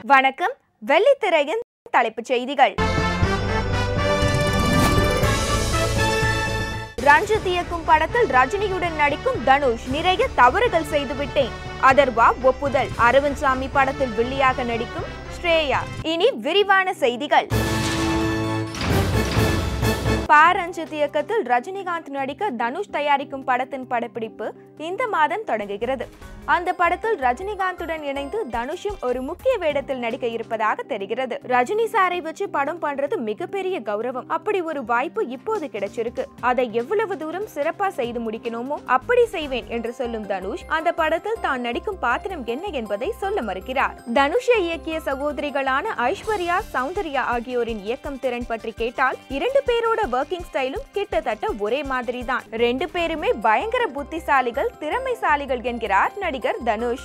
வணக்கம் வெள்ளித்திரையின் தலைப்புச் செய்திகள் ரஞ்சித் இயக்கும் படத்தில் ரஜினியுடன் நடிக்கும் தனுஷ் நிறைய தவறுகள் செய்துவிட்டேன் அதர்வா ஒப்புதல் அரவிந்த் சாமி படத்தில் வில்லியாக நடிக்கும் ஸ்ரேயா இனி விரிவான செய்திகள் பா ரஞ்சித் இயக்கத்தில் ரஜினிகாந்த் நடிக்க தனுஷ் தயாரிக்கும் படத்தின் படப்பிடிப்பு இந்த மாதம் தொடங்குகிறது அந்த படத்தில் ரஜினிகாந்துடன் இணைந்து தனுஷும் ஒரு முக்கிய வேடத்தில் நடிக்க இருப்பதாக தெரிகிறது ரஜினி சாரை வச்சு படம் பண்றது மிகப்பெரிய கௌரவம் அப்படி ஒரு வாய்ப்பு இப்போது கிடைச்சிருக்கு அதை எவ்வளவு தூரம் சிறப்பா செய்து முடிக்கணுமோ அப்படி செய்வேன் என்று சொல்லும் தனுஷ் அந்த படத்தில் தான் நடிக்கும் பாத்திரம் என்ன என்பதை சொல்ல மறுக்கிறார் தனுஷை இயக்கிய சகோதரிகளான ஐஸ்வர்யா சௌந்தர்யா ஆகியோரின் இயக்கம் திறன் பற்றி கேட்டால் இரண்டு பேரோட ஒர்க்கிங் ஸ்டைலும் கிட்டத்தட்ட ஒரே மாதிரி தான் ரெண்டு பேருமே பயங்கர புத்திசாலிகள் திறமைசாலிகள் என்கிறார் நடிகர் தனுஷ்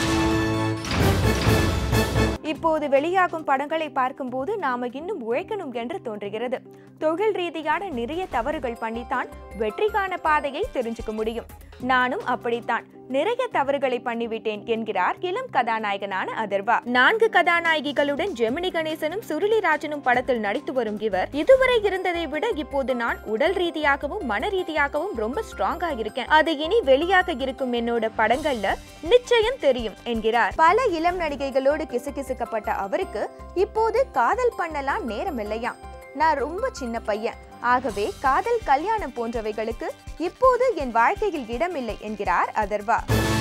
இப்போது வெளியாகும் படங்களை பார்க்கும்போது நாம இன்னும் உழைக்கணும் என்று தோன்றுகிறது தொழில் ரீதியான நிறைய தவறுகள் பண்ணித்தான் வெற்றிக்கான பாதையை தெரிஞ்சுக்க முடியும் நானும் அப்படித்தான் நிறைய தவறுகளை பண்ணிவிட்டேன் என்கிறார் இளம் கதாநாயகனான அதர்வா நான்கு கதாநாயகிகளுடன் ஜெமினி கணேசனும் சுருளிராஜனும் படத்தில் நடித்து வரும் இவர் இதுவரை இருந்ததை விட இப்போது நான் உடல் ரீதியாகவும் மன ரீதியாகவும் ரொம்ப ஸ்ட்ராங்கா இருக்கேன் அது இனி வெளியாக இருக்கும் என்னோட படங்கள்ல நிச்சயம் தெரியும் என்கிறார் பல இளம் நடிகைகளோடு கிசுகிசுக்கப்பட்ட அவருக்கு இப்போது காதல் பண்ணலாம் நேரம் இல்லையா நான் ரொம்ப சின்ன பையன் ஆகவே காதல் கல்யாணம் போன்றவைகளுக்கு இப்போது என் வாழ்க்கையில் இடமில்லை என்கிறார் அதர்வா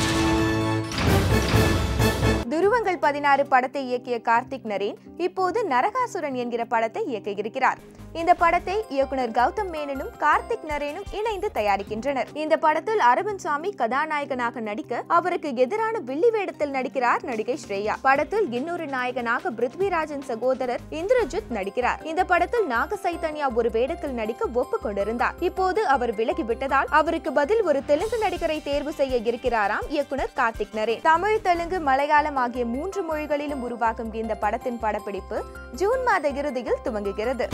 துருவங்கள் பதினாறு படத்தை இயக்கிய கார்த்திக் நரேன் இப்போது நரகாசுரன் என்கிற படத்தை இயக்க இருக்கிறார் இந்த படத்தை இயக்குனர் கௌதம் மேனனும் கார்த்திக் நரேனும் இணைந்து தயாரிக்கின்றனர் இந்த படத்தில் அரவிந்த் சாமி கதாநாயகனாக நடிக்க அவருக்கு எதிரான வில்லி வேடத்தில் நடிக்கிறார் நடிகை ஸ்ரேயா படத்தில் இன்னொரு நாயகனாக பிருத்விராஜன் சகோதரர் இந்திரஜித் நடிக்கிறார் இந்த படத்தில் நாக சைதன்யா ஒரு வேடத்தில் நடிக்க ஒப்புக்கொண்டிருந்தார் இப்போது அவர் விலகிவிட்டதால் அவருக்கு பதில் ஒரு தெலுங்கு நடிகரை தேர்வு செய்ய இருக்கிறாராம் இயக்குனர் கார்த்திக் நரேன் தமிழ் தெலுங்கு மலையாளம் ஆகிய மூன்று மொழிகளிலும் உருவாகும் இந்த படத்தின் படப்பிடிப்பு ஜூன் மாத இறுதியில் துவங்குகிறது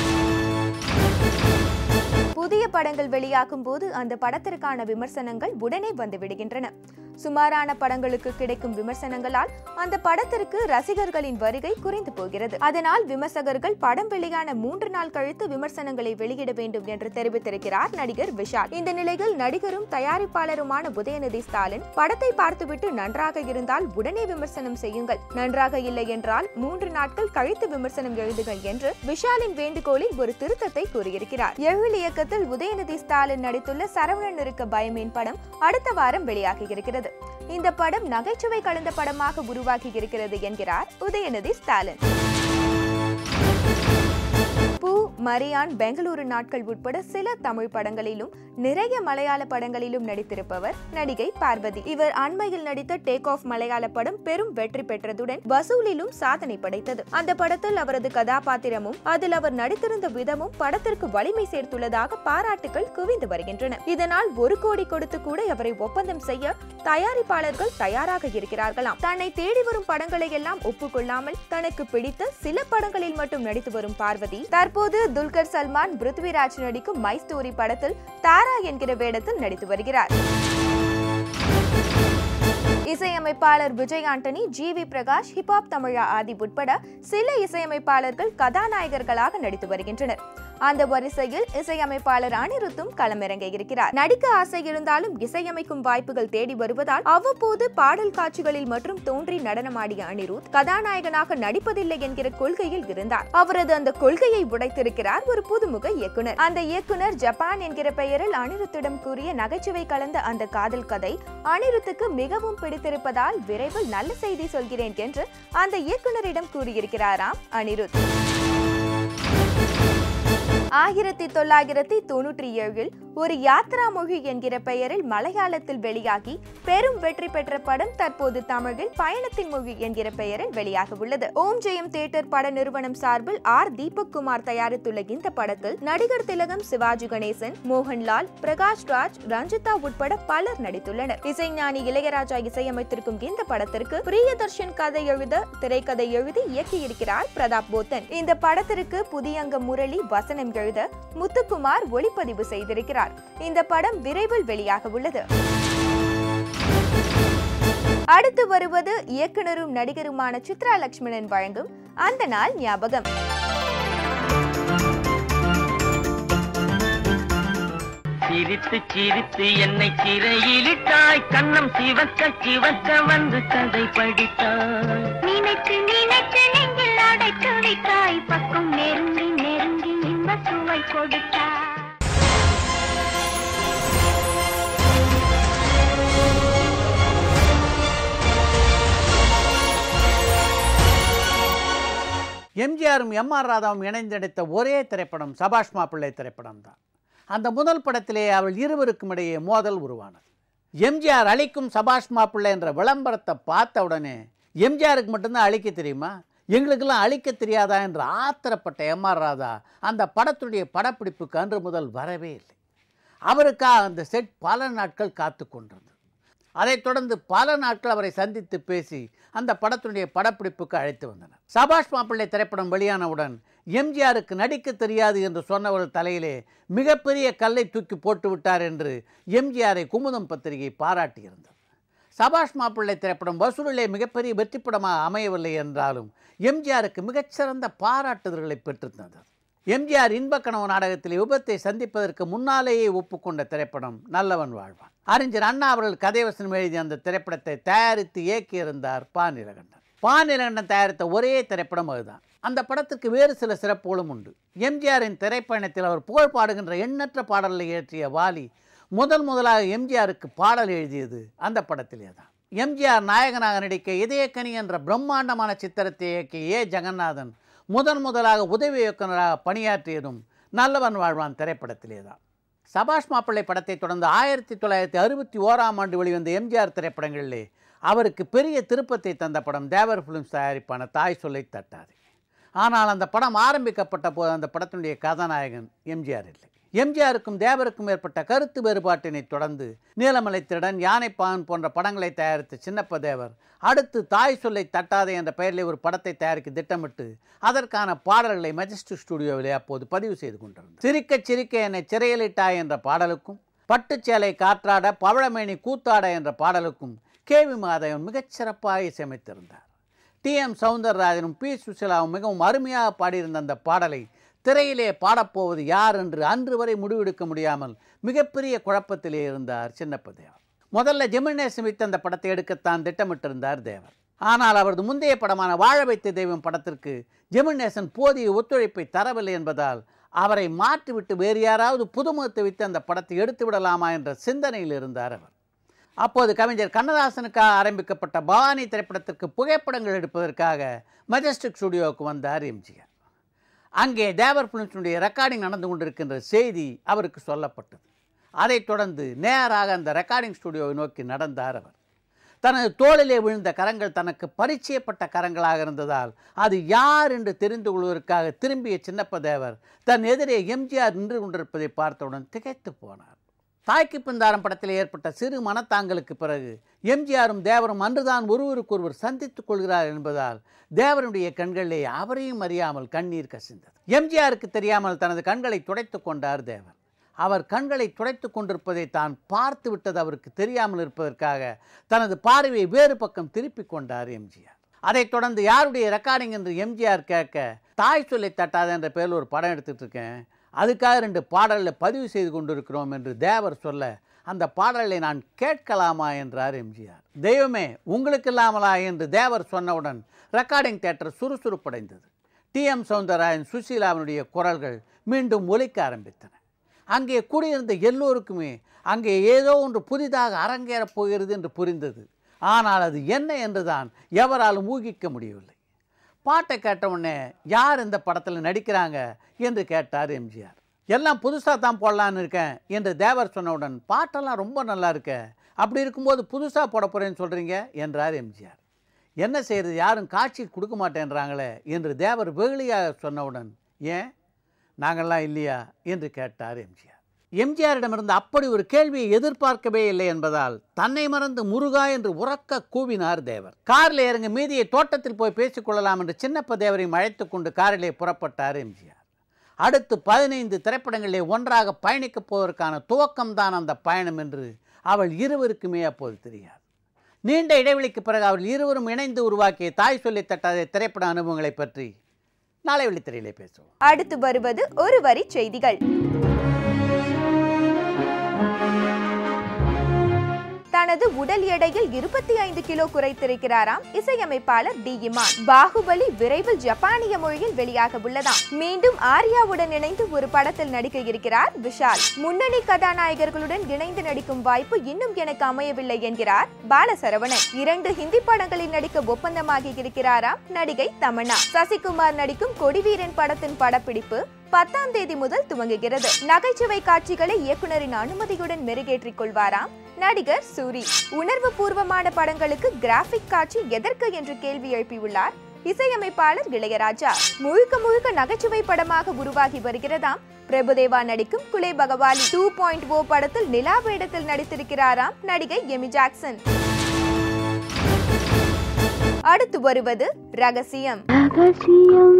புதிய படங்கள் வெளியாகும் போது அந்த படத்திற்கான விமர்சனங்கள் உடனே வந்து விடுகின்றன சுமாரான படங்களுக்கு கிடைக்கும் விமர்சனங்களால் அந்த படத்திற்கு ரசிகர்களின் வருகை குறைந்து போகிறது அதனால் விமர்சகர்கள் படம் வெளியான மூன்று நாள் கழித்து விமர்சனங்களை வெளியிட வேண்டும் என்று தெரிவித்திருக்கிறார் நடிகர் விஷால் இந்த நிலையில் நடிகரும் தயாரிப்பாளருமான உதயநிதி ஸ்டாலின் படத்தை பார்த்துவிட்டு நன்றாக இருந்தால் உடனே விமர்சனம் செய்யுங்கள் நன்றாக இல்லை என்றால் மூன்று நாட்கள் கழித்து விமர்சனம் எழுதுங்கள் என்று விஷாலின் வேண்டுகோளில் ஒரு திருத்தத்தை கூறியிருக்கிறார் எழில் இயக்கத்தில் உதயநிதி ஸ்டாலின் நடித்துள்ள சரவணன் இருக்க பயமேன் படம் அடுத்த வாரம் வெளியாகி இருக்கிறது இந்த படம் நகைச்சுவை கலந்த படமாக உருவாகி இருக்கிறது என்கிறார் உதயநிதி ஸ்டாலின் பூ மரியான் பெங்களூரு நாட்கள் உட்பட சில தமிழ் படங்களிலும் நிறைய மலையாள படங்களிலும் நடித்திருப்பவர் நடிகை பார்வதி இவர் அண்மையில் நடித்த டேக் ஆஃப் மலையாள படம் பெரும் வெற்றி பெற்றதுடன் வசூலிலும் சாதனை படைத்தது அந்த படத்தில் அவரது கதாபாத்திரமும் அதில் அவர் நடித்திருந்த விதமும் படத்திற்கு வலிமை சேர்த்துள்ளதாக பாராட்டுகள் குவிந்து வருகின்றன இதனால் ஒரு கோடி கொடுத்து கூட அவரை ஒப்பந்தம் செய்ய தயாரிப்பாளர்கள் தயாராக இருக்கிறார்களாம் தன்னை தேடி வரும் படங்களை எல்லாம் ஒப்புக்கொள்ளாமல் தனக்கு பிடித்த சில படங்களில் மட்டும் நடித்து வரும் பார்வதி தற்போது துல்கர் சல்மான் பிருத்விராஜ் நடிக்கும் மை ஸ்டோரி படத்தில் தாரா என்கிற வேடத்தில் நடித்து வருகிறார் இசையமைப்பாளர் Vijay Antony G V Prakash hip hop Tamizha Aadhi உட்பட சில இசையமைப்பாளர்கள் கதாநாயகர்களாக நடித்து வருகின்றனர் அந்த வரிசையில் இசையமைப்பாளர் அனிருத்தும் களமிறங்க இருக்கிறார் நடிக்க ஆசை இருந்தாலும் இசையமைக்கும் வாய்ப்புகள் தேடி வருவதால் அவ்வப்போது பாடல் காட்சிகளில் மற்றும் தோன்றி நடனமாடிய அனிருத் கதாநாயகனாக நடிப்பதில்லை என்கிற கொள்கையில் இருந்தார் அவரது அந்த கொள்கையை உடைத்திருக்கிறார் ஒரு புதுமுக இயக்குனர் அந்த இயக்குனர் ஜப்பான் என்கிற பெயரில் அனிருத்திடம் கூறிய நகைச்சுவை கலந்த அந்த காதல் கதை அனிருத்துக்கு மிகவும் பிடித்திருப்பதால் விரைவில் நல்ல செய்தி சொல்கிறேன் என்று அந்த இயக்குனரிடம் கூறியிருக்கிறாராம் அனிருத் ஆயிரத்தி தொள்ளாயிரத்தி தொன்னூற்றி ஏழில் ஒரு யாத்ரா மொழி என்கிற பெயரில் மலையாளத்தில் வெளியாகி பெரும் வெற்றி பெற்ற படம் தற்போது தமிழில் பயணத்தின் மொழி என்கிற பெயரில் வெளியாக உள்ளது ஓம் ஜெயம் தியேட்டர் பட நிறுவனம் சார்பில் ஆர் தீபக் குமார் தயாரித்துள்ள இந்த படத்தில் நடிகர் திலகம் சிவாஜி கணேசன் மோகன்லால் பிரகாஷ் ராஜ் ரஞ்சிதா உட்பட பலர் நடித்துள்ளனர் இசைஞானி இளையராஜா இசையமைத்திருக்கும் இந்த படத்திற்கு பிரியதர்ஷன் கதை எழுத திரைக்கதை எழுதி இயக்கியிருக்கிறார் பிரதாப் போத்தன் இந்த படத்திற்கு புதியங்க முரளி வசனம் எழுத முத்துக்குமார் ஒளிப்பதிவு செய்திருக்கிறார் இந்த படம் விரைவில் வெளியாக உள்ளது அடுத்து வருவது இயக்குனரும் நடிகருமான சித்ரா லட்சுமணன் வழங்கும் அந்த நாள் ஞாபகம் சிரித்து சிரித்து என்னை சிறையிலிட்டாய் கண்ணம் சிவக்க சிவக்க வந்து கதை படித்தாய் நினைத்து நினைத்து நெஞ்சில் அடைத்து வைத்தாய் பக்கம் நெருங்கி நெருங்கி இன்ப சுவை கொடுத்தாய் எம்ஜிஆரும் எம் ஆர் ராதாவும் இணைந்து நடித்த ஒரே திரைப்படம் சபாஷ் மாப்பிள்ளை திரைப்படம் தான் அந்த முதல் படத்திலே அவள் இருவருக்கும் இடையே மோதல் உருவானது எம்ஜிஆர் அழிக்கும் சபாஷ் மாப்பிள்ளை என்ற விளம்பரத்தை பார்த்த உடனே எம்ஜிஆருக்கு மட்டும்தான் அழிக்க தெரியுமா எங்களுக்கெல்லாம் அழிக்க தெரியாதா என்று ஆத்திரப்பட்ட எம் ஆர் ராதா அந்த படத்துடைய படப்பிடிப்புக்கு அன்று முதல் வரவே இல்லை அவருக்காக அந்த செட் பல நாட்கள் காத்து கொண்டிருந்தது அதைத் தொடர்ந்து பல நாட்கள் அவரை சந்தித்து பேசி அந்த படத்தினுடைய படப்பிடிப்புக்கு அழைத்து வந்தனர் சபாஷ் மாப்பிள்ளை திரைப்படம் வெளியானவுடன் எம்ஜிஆருக்கு நடிக்க தெரியாது என்று சொன்னவர்கள் தலையிலே மிகப்பெரிய கல்லை தூக்கி போட்டு விட்டார் என்று எம்ஜிஆரை குமுதம் பத்திரிகை பாராட்டியிருந்தது சபாஷ் மாப்பிள்ளை திரைப்படம் வசூலிலே மிகப்பெரிய வெற்றிப்படமாக அமையவில்லை என்றாலும் எம்ஜிஆருக்கு மிகச்சிறந்த பாராட்டுதல்களை பெற்றிருந்தது எம்ஜிஆர் இன்பக்கனவு நாடகத்தில் விபத்தை சந்திப்பதற்கு முன்னாலேயே ஒப்புக்கொண்ட திரைப்படம் நல்லவன் வாழ்வான் அறிஞர் அண்ணா அவர்கள் கதைவசனம் எழுதிய அந்த திரைப்படத்தை தயாரித்து இயக்கியிருந்தார் பா நீலகண்டன் பா நீலகண்டன் தயாரித்த ஒரே திரைப்படம் அதுதான் அந்த படத்திற்கு வேறு சில சிறப்புகளும் உண்டு எம்ஜிஆரின் திரைப்பயணத்தில் அவர் புகழ் பாடுகின்ற எண்ணற்ற பாடல்களை இயற்றிய வாலி முதல் முதலாக எம்ஜிஆருக்கு பாடல் எழுதியது அந்த படத்திலே தான் எம்ஜிஆர் நாயகனாக நடிக்க இதயக்கனி என்ற பிரம்மாண்டமான சித்திரத்தை இயக்கிய ஏ ஜெகநாதன் முதன் முதலாக உதவி இயக்குநராக பணியாற்றியதும் நல்லவன் வாழ்வான் திரைப்படத்திலே தான் சபாஷ் மாப்பிள்ளை படத்தை தொடர்ந்து ஆயிரத்தி தொள்ளாயிரத்தி அறுபத்தி ஓராம் ஆண்டு வெளிவந்த எம்ஜிஆர் திரைப்படங்களிலே அவருக்கு பெரிய திருப்பத்தை தந்த படம் தேவர் ஃபிலிம்ஸ் தயாரிப்பான தாய் சொல்லை தட்டாது ஆனால் அந்த படம் ஆரம்பிக்கப்பட்ட போது அந்த படத்தினுடைய கதாநாயகன் எம்ஜிஆர் இல்லை எம்ஜிஆருக்கும் தேவருக்கும் ஏற்பட்ட கருத்து வேறுபாட்டினை தொடர்ந்து நீலமலை திருடன் யானைப்பான் போன்ற படங்களை தயாரித்த சின்னப்ப தேவர் அடுத்து தாய் சொல்லை தட்டாதே என்ற பெயரில் ஒரு படத்தை தயாரிக்க திட்டமிட்டு அதற்கான பாடல்களை மெஜஸ்டிக் ஸ்டுடியோவிலே அப்போது பதிவு செய்து கொண்டிருந்தார் சிரிக்க சிரிக்க என்னை சிறையிலிட்டாய் என்ற பாடலுக்கும் பட்டுச்சேலை காற்றாட பவழமேனி கூத்தாட என்ற பாடலுக்கும் கே வி மாதவன் மிகச்சிறப்பாக இசையமைத்திருந்தார் டி எம் சவுந்தரராஜனும் பி சுசிலாவும் மிகவும் அருமையாக பாடியிருந்த அந்த பாடலை திரையிலே பாடப்போவது யார் என்று அன்று வரை முடிவெடுக்க முடியாமல் மிகப்பெரிய குழப்பத்திலே இருந்தார் சின்னப்ப தேவர் முதல்ல ஜெமினேசன் வைத்து அந்த படத்தை எடுக்கத்தான் திட்டமிட்டிருந்தார் தேவர் ஆனால் அவரது முந்தைய படமான வாழ வைத்த தெய்வம் படத்திற்கு ஜெமினேசன் போதிய ஒத்துழைப்பை தரவில்லை என்பதால் அவரை மாற்றிவிட்டு வேறு யாராவது புதுமுகத்தை வைத்து அந்த படத்தை எடுத்து விடலாமா என்ற சிந்தனையில் இருந்தார் அவர் அப்போது கவிஞர் கண்ணதாசனுக்காக ஆரம்பிக்கப்பட்ட பவானி திரைப்படத்திற்கு புகைப்படங்கள் எடுப்பதற்காக மெஜஸ்டிக் ஸ்டுடியோவுக்கு வந்தார் எம்ஜிஆர் அங்கே தேவர் பிலிம்ஸினுடைய ரெக்கார்டிங் நடந்து கொண்டிருக்கின்ற செய்தி அவருக்கு சொல்லப்பட்டது அதைத் தொடர்ந்து நேராக அந்த ரெக்கார்டிங் ஸ்டுடியோவை நோக்கி நடந்தார் அவர் தனது தோளிலே விழுந்த கரங்கள் தனக்கு பரிச்சயப்பட்ட கரங்களாக இருந்ததால் அது யார் என்று தெரிந்து கொள்வதற்காக திரும்பிய சின்னப்ப தேவர் தன் எதிரே எம்ஜிஆர் நின்று கொண்டிருப்பதை பார்த்தவுடன் திகைத்து போனார் தாய்க்கு பிந்தாரம் படத்தில் ஏற்பட்ட சிறு மனத்தாங்கலுக்கு பிறகு எம்ஜிஆரும் தேவரும் அன்றுதான் ஒருவருக்கொருவர் சந்தித்துக் கொள்கிறார் என்பதால் தேவருடைய கண்களிலே அவரையும் அறியாமல் கண்ணீர் கசிந்தது எம்ஜிஆருக்கு தெரியாமல் தனது கண்களை துடைத்துக் கொண்டார் தேவர் அவர் கண்களை துடைத்துக் கொண்டிருப்பதை தான் பார்த்து விட்டது அவருக்கு தெரியாமல் இருப்பதற்காக தனது பார்வையை வேறு பக்கம் திருப்பிக் கொண்டார் எம்ஜிஆர் அதைத் தொடர்ந்து யாருடைய ரெக்கார்டிங் என்று எம்ஜிஆர் கேட்க தாய் சொல்லை தட்டாத என்ற பெயரில் ஒரு படம் எடுத்துட்டு இருக்கேன் அதுக்காக ரெண்டு பாடல்களை பதிவு செய்து கொண்டிருக்கிறோம் என்று தேவர் சொல்ல அந்த பாடலை நான் கேட்கலாமா என்றார் எம்ஜிஆர் தெய்வமே உங்களுக்கு இல்லாமலா என்று தேவர் சொன்னவுடன் ரெக்கார்டிங் தேட்டர் சுறுசுறுப்படைந்தது டி எம் சௌந்தரராயன் சுசீலாவினுடைய குரல்கள் மீண்டும் ஒலிக்க ஆரம்பித்தன அங்கே கூடியிருந்த எல்லோருக்குமே அங்கே ஏதோ ஒன்று புதிதாக அரங்கேறப் போகிறது என்று புரிந்தது ஆனால் அது என்ன என்றுதான் எவராலும் ஊகிக்க முடியவில்லை பாட்டை கேட்ட உடனே யார் இந்த படத்தில் நடிக்கிறாங்க என்று கேட்டார் எம்ஜிஆர் எல்லாம் புதுசாக தான் போடலான்னு இருக்கேன் என்று தேவர் சொன்னவுடன் பாட்டெல்லாம் ரொம்ப நல்லா இருக்க அப்படி இருக்கும்போது புதுசாக போட போகிறேன்னு சொல்கிறீங்க என்றார் எம்ஜிஆர் என்ன செய்யறது யாரும் காட்சி கொடுக்க மாட்டேன்றாங்களே என்று தேவர் வெகுளியாக சொன்னவுடன் ஏன் நாங்கள்லாம் இல்லையா என்று கேட்டார் எம்ஜிஆர் எம்ஜிஆரிடமிருந்து அப்படி ஒரு கேள்வியை எதிர்பார்க்கவே இல்லை என்பதால் தன்னை மறந்து முருகா என்று உறக்க கூவினார் தேவர் காரில் இறங்க மீதியை தோட்டத்தில் போய் பேசிக்கொள்ளலாம் என்று சின்னப்ப தேவரையும் அழைத்து கொண்டு காரிலே புறப்பட்டார் எம்ஜிஆர் அடுத்து பதினைந்து திரைப்படங்களிலே ஒன்றாக பயணிக்கப் போவதற்கான துவக்கம்தான் அந்த பயணம் என்று அவள் இருவருக்குமே அப்போது தெரியாது நீண்ட இடைவெளிக்கு பிறகு அவர்கள் இருவரும் இணைந்து உருவாக்கிய தாய் சொல்லித் தட்டாத திரைப்பட அனுபவங்களை பற்றி நாளை வெளித்திரையிலே பேசுவோம் அடுத்து வருவது ஒரு வரி செய்திகள் தனது உடல் எடையில் இருபத்தி ஐந்து கிலோ குறைத்திருக்கிறாராம் இசையமைப்பாளர் டி இமான் பாகுபலி விரைவில் ஜப்பானிய மொழியில் வெளியாக உள்ளதாம் மீண்டும் ஆர்யாவுடன் இணைந்து ஒரு படத்தில் நடிக்க இருக்கிறார் விஷால் முன்னணி கதாநாயகர்களுடன் இணைந்து நடிக்கும் வாய்ப்பு இன்னும் எனக்கு அமையவில்லை என்கிறார் பாலசரவணன் இரண்டு ஹிந்தி படங்களில் நடிக்க ஒப்பந்தமாகி இருக்கிறாராம் நடிகை தமன்னா சசிகுமார் நடிக்கும் கொடிவீரன் படத்தின் படப்பிடிப்பு பத்தாம் தேதி முதல் துவங்குகிறது நகைச்சுவை காட்சிகளை இயக்குனரின் அனுமதியுடன் மெருகேற்றிக் கொள்வாராம் நடிகர் சூரி உணர்வு பூர்வமான படங்களுக்கு கிராபிக் காட்சி எதற்கு என்று கேள்வி எழுப்பியுள்ளார் இசையமைப்பாளர் இளையராஜா முழுக்க முழுக்க நகைச்சுவை படமாக உருவாகி வருகிறதாம் பிரபுதேவா நடிக்கும் குலே பகவாலி டூ பாயிண்ட் ஓ படத்தில் நிலா வேடத்தில் நடித்திருக்கிறாராம் நடிகை எமி ஜாக்சன் அடுத்து வருவது ரகசியம் ரகசியம்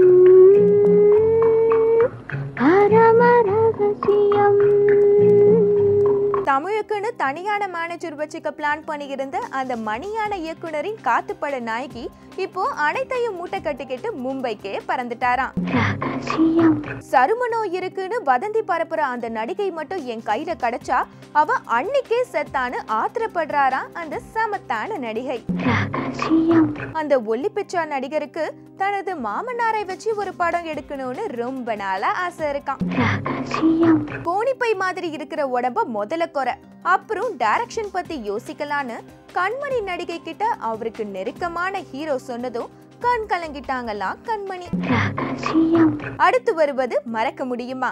பரம ரகசியம் தமிழுக்குன்னு தனியான மேனேஜர் வச்சுக்க பிளான் பண்ணியிருந்த அந்த மணியான இயக்குனரின் காத்துப்பட நாயகி இப்போ அனைத்தையும் மூட்டை கட்டிக்கிட்டு மும்பைக்கே பறந்துட்டாராம் ரகசியம் சரும நோய் இருக்குன்னு வதந்தி பரப்புற அந்த நடிகை மட்டும் என் கையில கிடைச்சா அவ அன்னைக்கே செத்தான்னு ஆத்திரப்படுறாராம் அந்த சமத்தான நடிகை ரகசியம் அந்த ஒல்லிப்பிச்சா நடிகருக்கு தனது மாமனாரை வச்சு ஒரு படம் எடுக்கணும்னு ரொம்ப நாளா ஆசை இருக்கான் ரகசியம் கோணிப்பை மாதிரி இருக்கிற உடம்ப முதல்ல குறை அப்புறம் டைரக்ஷன் பத்தி யோசிக்கலான்னு கண்மணி நடிகை கிட்ட அவருக்கு நெருக்கமான ஹீரோ சொன்னதும் கண் கலங்கிட்டாங்களாம் கண்மணி ரகசியம் அடுத்து வருவது மறக்க முடியுமா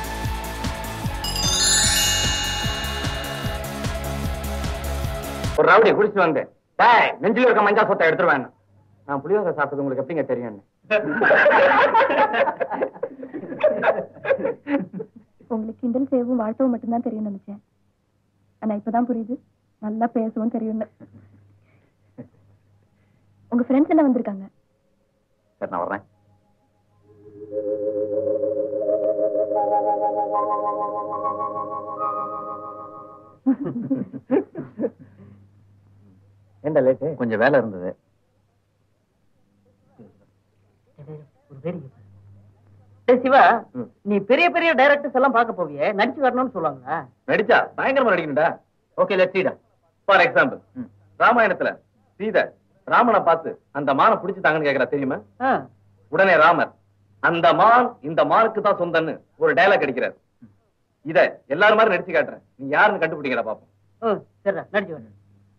ஒரு ரவுடி குடிச்சு வந்தேன் டேய் நெஞ்சில இருக்க மஞ்சா சொத்தை எடுத்துருவேன் நான் புளியோதரை சாப்பிட்டது உங்களுக்கு எப்படிங்க தெரியும் உங்களுக்கு கிண்டல் செய்யவும் வாழ்த்தவும் மட்டும்தான் தெரியும் நினைச்சேன் ஆனா இப்பதான் புரியுது நல்லா பேசவும் தெரியும்னு உங்க ஃப்ரெண்ட்ஸ் எல்லாம் வந்திருக்காங்க சரி நான் வர்றேன் ஏண்டா லேட்டு கொஞ்சம் வேலை இருந்தது ஒரு பெரிய டேய் சிவா நீ பெரிய பெரிய டைரக்டர்ஸ் எல்லாம் பார்க்க போவியே நடிச்சு வரணும்னு சொல்லுவாங்களா நடிச்சா பயங்கரமா நடிக்கணும்டா ஓகே லெட் சீடா ஃபார் எக்ஸாம்பிள் ராமாயணத்துல சீதை ராமனை பார்த்து அந்த மானை பிடிச்சிட்டாங்கன்னு கேக்குறா தெரியுமா ஆ. உடனே ராமர் அந்த மான் இந்த மானுக்கு தான் சொந்தன்னு ஒரு டயலாக் அடிக்கிறார் இத எல்லாரும் மாதிரி நடிச்சு காட்டுறேன் நீ யாருன்னு கண்டுபிடிக்கிறா பாப்போம் ஓ சரிடா நடிச்சு வரேன்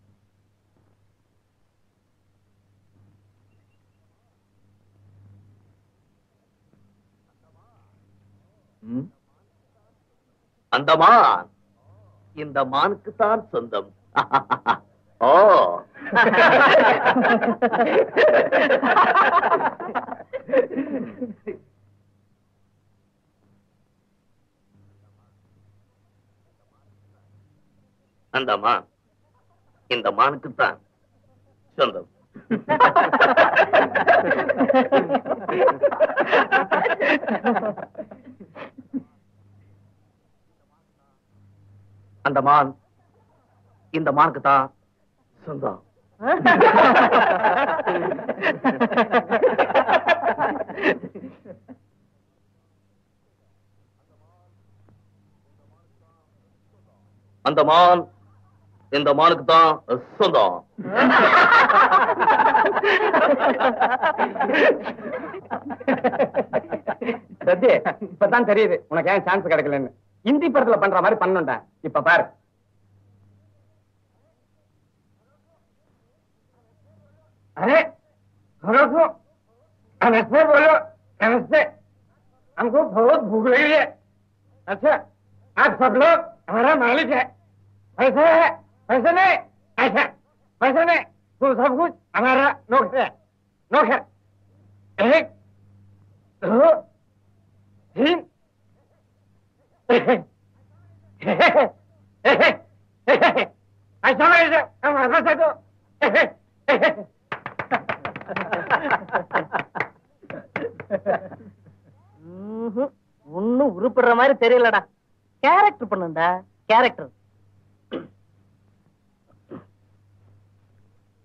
ம்? அந்த மான் இந்த மானுக்கு தான் சொந்தம் ஓ அந்த மான் இந்த மானுக்கு தான் சொந்தம் அந்த மான் இந்த மானுக்கு தான் சொந்தம் அந்த மான் இந்த மானுக்கு தான் சொந்தம் சத்தி இப்பதான் தெரியுது உனக்கு ஏன் சான்ஸ் கிடைக்கலன்னு இந்தி படத்துல பண்ற மாதிரி பண்ணணும்டா இப்ப பாரு अरे थोड़ा सो नमस्ते बोलो नमस्ते हमको बहुत भूख लगी है अच्छा आप सब लोग हमारा मालिक है पैसे है पैसे नहीं अच्छा पैसे नहीं तो सब कुछ हमारा नौकर है नौकर एक दो तीन ऐसा नहीं हमारे पास है तो ஒன்னும் உருப்படுற மாதிரி தெரியலடா கேரக்டர் பண்ணுடா கேரக்டர்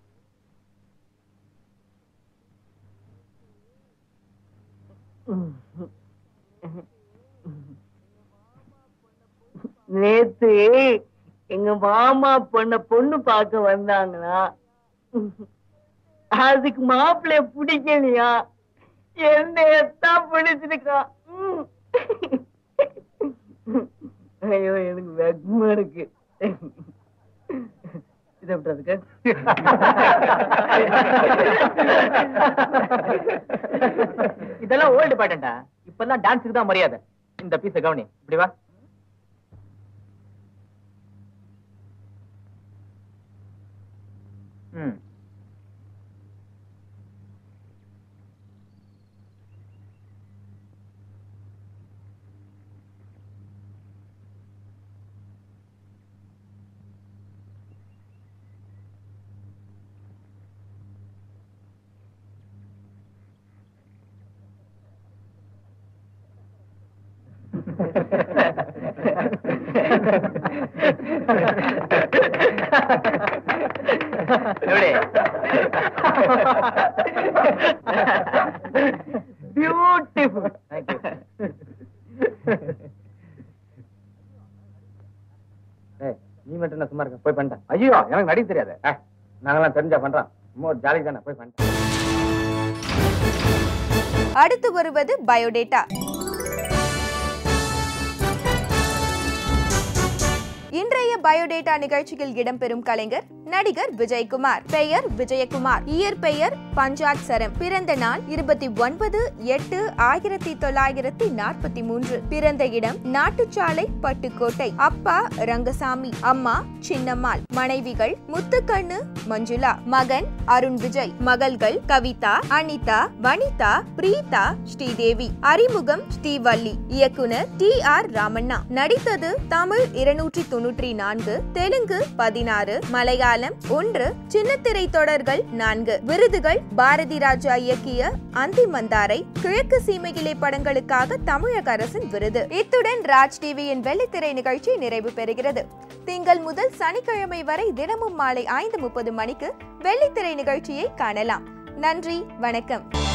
நேத்து எங்க மாமா பொண்ண பொண்ணு பார்க்க வந்தாங்களா அதுக்கு மாப்பிள்ளைய பிடிக்கலையா என்னையத்தான் பிடிச்சிருக்கா ம். ஐயோ எனக்கு வெக்கமா இருக்கு இதை விட்டுறதுக்கு இதெல்லாம் ஓல்டு பாட்டா இப்பெல்லாம் டான்ஸுக்கு தான் மரியாதை இந்த பீஸ கவனி இப்படி வா ம் எப்படி பியூட்டிஃபுல் ஏய், நீ மட்டும் என்ன சும்மா இருக்க போய் பண்ணிட்டேன் ஐயோ எனக்கு நடிக்க தெரியாது ஏய், நாங்கெல்லாம் தெரிஞ்சா பண்றோம் சும்மா ஒரு ஜாலி தானே போய் பண்ணிட்டேன் அடுத்து வருவது பயோடேட்டா இன்றைய பயோடேட்டா நிகழ்ச்சியில் இடம்பெறும் கலைஞர் நடிகர் விஜயகுமார் பெயர் விஜயகுமார் இயற்பெயர் பஞ்சாக் சரம் பிறந்த நாள் இருபத்தி ஒன்பது எட்டு ஆயிரத்தி தொள்ளாயிரத்தி நாற்பத்தி மூன்று பிறந்த இடம் நாட்டுச்சாலை பட்டுக்கோட்டை அப்பா ரங்கசாமி அம்மா சின்னம்மாள் மனைவிகள் முத்துக்கண்ணு மஞ்சுளா மகன் அருண் விஜய் மகள்கள் கவிதா அனிதா வனிதா பிரீதா ஸ்ரீதேவி அறிமுகம் ஸ்ரீவள்ளி இயக்குனர் டி ஆர் ராமண்ணா நடித்தது தமிழ் இருநூற்றி தொன்னூற்றி நான்கு தெலுங்கு பதினாறு மலையாளம் ஒன்று சின்னத்திரை தொடர்கள் நான்கு விருதுகள் பாரதி ராஜா இயக்கிய அந்தி மந்தாரை கிழக்கு சீமையிலே படங்களுக்காக தமிழக அரசின் விருது இத்துடன் ராஜ் டிவியின் வெள்ளித்திரை நிகழ்ச்சி நிறைவு பெறுகிறது திங்கள் முதல் சனிக்கிழமை வரை தினமும் மாலை ஐந்து முப்பது மணிக்கு வெள்ளித்திரை நிகழ்ச்சியை காணலாம் நன்றி வணக்கம்